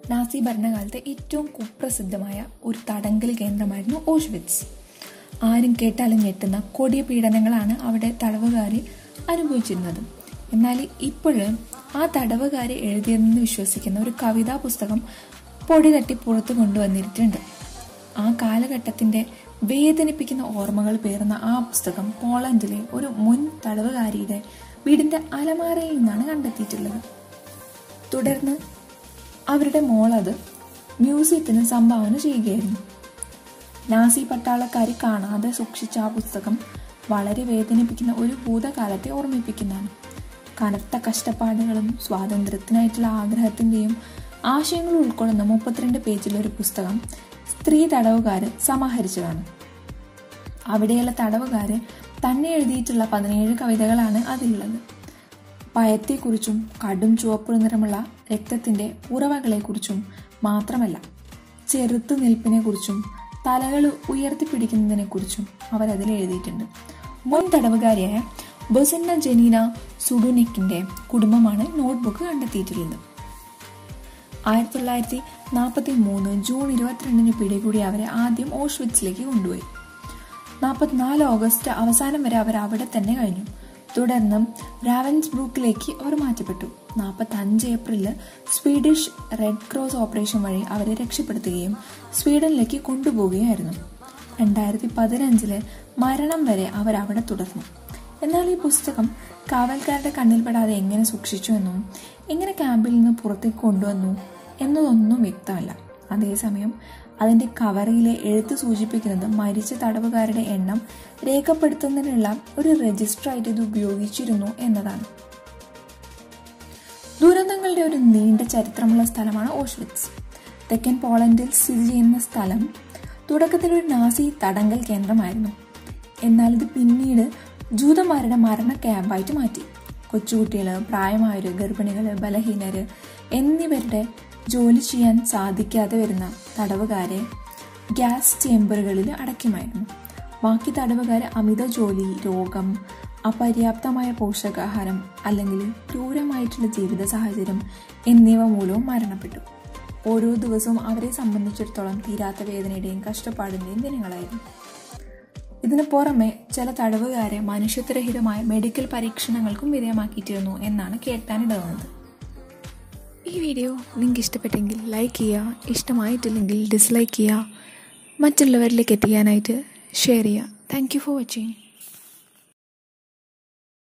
Nazi ഭരണകാലത്തെ ഏറ്റവും കുപ്രസിദ്ധമായ ഒരു തടങ്കൽ കേന്ദ്രമായിരുന്നു Auschwitz ആരും കേട്ടാലും ഞെട്ടുന്ന കൊടിയ പീഡനങ്ങളാണ് അവിടെ തടവുകാരി അനുഭവിച്ചിരുന്നത് എന്നാൽ ഇപ്പോഴും ആ തടവുകാരി എഴുതിയതെന്ന് വിശ്വസിക്കുന്ന ഒരു കവിതാ പുസ്തകം പൊടി തട്ടി പുറത്തു കൊണ്ടുവന്നിട്ടുണ്ട് ആ കാലഘട്ടത്തിന്റെ വേദനിപ്പിക്കുന്ന ഓർമ്മകൾ പേർന്ന ആ പുസ്തകം പോളണ്ടിലെ ഒരു മുൻ തടവുകാരിയുടെ വീടിന്റെ അലമാരയിൽ നിന്നാണ് കണ്ടെത്തിയിട്ടുള്ളത് തുടർന്ന് അവരുടെ മോൾ അത് മ്യൂസിയത്തിന് സംഭാവന ചെയ്യുകയായിരുന്നു നാസി പട്ടാളക്കാരി കാണാതെ സൂക്ഷിച്ച ആ പുസ്തകം വളരെ വേദനിപ്പിക്കുന്ന ഒരു ഭൂതകാലത്തെ ഓർമ്മിപ്പിക്കുന്നതാണ് കനത്ത കഷ്ടപ്പാടുകളും സ്വാതന്ത്ര്യത്തിനായിട്ടുള്ള ആഗ്രഹത്തിന്റെയും ആശയങ്ങൾ ഉൾക്കൊള്ളുന്ന മുപ്പത്തിരണ്ട് പേജിലൊരു പുസ്തകം സ്ത്രീ തടവുകാര് സമാഹരിച്ചതാണ് അവിടെയുള്ള തടവുകാര് തന്നെ എഴുതിയിട്ടുള്ള പതിനേഴ് കവിതകളാണ് അതിലുള്ളത് ഭയത്തെക്കുറിച്ചും കടും ചുവപ്പ് നിറമുള്ള രക്തത്തിന്റെ ഉറവകളെക്കുറിച്ചും മാത്രമല്ല ചെറുത്തു നിൽപ്പിനെക്കുറിച്ചും തലകൾ ഉയർത്തിപ്പിടിക്കുന്നതിനെക്കുറിച്ചും അവരതിൽ എഴുതിയിട്ടുണ്ട് മുൻ തടവുകാരിയായ ബൊസന്ന ജനീന സുഡുനിക്കിന്റെ കുടുംബമാണ് നോട്ട്ബുക്ക് കണ്ടെത്തിയിട്ടുള്ളത് ആയിരത്തി തൊള്ളായിരത്തി നാൽപ്പത്തി മൂന്ന് ജൂൺ ഇരുപത്തിരണ്ടിന് പിടികൂടി അവരെ ആദ്യം ഓഷ്വിറ്റ്സിലേക്ക് കൊണ്ടുപോയി നാൽപ്പത്തിനാല് ഓഗസ്റ്റ് അവസാനം വരെ അവർ അവിടെ തന്നെ കഴിഞ്ഞു തുടർന്ന് റാവൻസ്ബ്രൂക്കിലേക്ക് അവർ മാറ്റപ്പെട്ടു നാൽപ്പത്തി അഞ്ച് ഏപ്രിലിൽ സ്വീഡിഷ് റെഡ് ക്രോസ് ഓപ്പറേഷൻ വഴി അവരെ രക്ഷപ്പെടുത്തുകയും സ്വീഡനിലേക്ക് കൊണ്ടുപോവുകയായിരുന്നു രണ്ടായിരത്തി പതിനഞ്ചില് മരണം വരെ അവർ അവിടെ തുടർന്നു എന്നാൽ ഈ പുസ്തകം കാവൽക്കാരുടെ കണ്ണിൽപ്പെടാതെ എങ്ങനെ സൂക്ഷിച്ചു എന്നും എങ്ങനെ ക്യാമ്പിൽ നിന്ന് പുറത്തേക്ക് കൊണ്ടുവന്നു എന്നതൊന്നും വ്യക്തമല്ല അതേസമയം അതിന്റെ കവറിലെ എഴുത്ത് സൂചിപ്പിക്കുന്നത് മരിച്ച തടവുകാരുടെ എണ്ണം രേഖപ്പെടുത്തുന്നതിനുള്ള ഒരു രജിസ്റ്ററായിട്ട് ഇത് ഉപയോഗിച്ചിരുന്നു എന്നതാണ് ദുരന്തങ്ങളുടെ ഒരു നീണ്ട ചരിത്രമുള്ള സ്ഥലമാണ് ഓഷ്വിറ്റ്സ് തെക്കൻ പോളണ്ടിൽ സ്ഥിതി ചെയ്യുന്ന സ്ഥലം തുടക്കത്തിൽ ഒരു നാസി തടങ്കൽ കേന്ദ്രമായിരുന്നു എന്നാൽ ഇത് പിന്നീട് ജൂതന്മാരുടെ മരണ ക്യാമ്പായിട്ട് മാറ്റി കൊച്ചുകുട്ടികൾ പ്രായമായവർ ഗർഭിണികൾ ബലഹീനർ എന്നിവരുടെ ജോലി ചെയ്യാൻ സാധിക്കാതെ വരുന്ന തടവുകാരെ ഗ്യാസ് ചേമ്പറുകളിൽ അടയ്ക്കുമായിരുന്നു ബാക്കി തടവുകാർ അമിത ജോലി രോഗം അപര്യാപ്തമായ പോഷകാഹാരം അല്ലെങ്കിൽ ക്രൂരമായിട്ടുള്ള ജീവിത സാഹചര്യം എന്നിവ മൂലവും മരണപ്പെട്ടു ഓരോ ദിവസവും അവരെ സംബന്ധിച്ചിടത്തോളം തീരാത്ത വേദനയുടെയും കഷ്ടപ്പാടിന്റെയും ദിനങ്ങളായിരുന്നു ഇതിനു പുറമെ ചില തടവുകാരെ മനുഷ്യത്വരഹിതമായ മെഡിക്കൽ പരീക്ഷണങ്ങൾക്കും വിധേയമാക്കിയിട്ടിരുന്നു എന്നാണ് കേൾക്കാനിടവന്നത് ഈ വീഡിയോ നിങ്ങൾക്ക് ഇഷ്ടപ്പെട്ടെങ്കിൽ ലൈക്ക് ചെയ്യുക ഇഷ്ടമായിട്ടില്ലെങ്കിൽ ഡിസ്ലൈക്ക് ചെയ്യുക മറ്റുള്ളവരിലേക്ക് എത്തിക്കാനായിട്ട് ഷെയർ ചെയ്യുക താങ്ക് യു ഫോർ വാച്ചിങ്